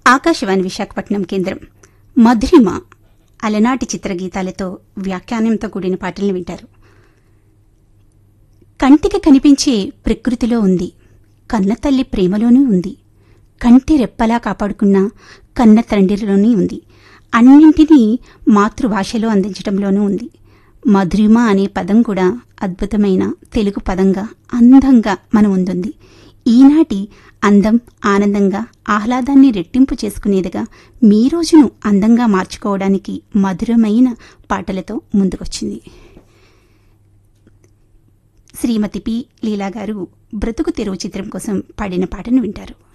ఆకాశవాణి విశాఖపట్నం కేంద్రం మధురిమ అలనాటి చిత్రగీతాలతో వ్యాఖ్యానంతో కూడిన పాటలను వింటారు కంటికి కనిపించే ప్రకృతిలో ఉంది కన్నతల్లి ప్రేమలోనూ ఉంది కంటి రెప్పలా కాపాడుకున్న కన్న తండ్రిలోనే ఉంది అన్నింటినీ మాతృభాషలో అందించడంలోనూ ఉంది మధురిమ అనే పదం కూడా అద్భుతమైన తెలుగు పదంగా అందంగా మన ముందుంది ఈనాటి అందం ఆనందంగా ఆహ్లాదాన్ని రెట్టింపు చేసుకునేదిగా మీ రోజును అందంగా మార్చుకోవడానికి మధురమైన పాటలతో ముందుకొచ్చింది శ్రీమతి పి లీలా గారు బ్రతుకు తెరువు చిత్రం కోసం పాడిన పాటను వింటారు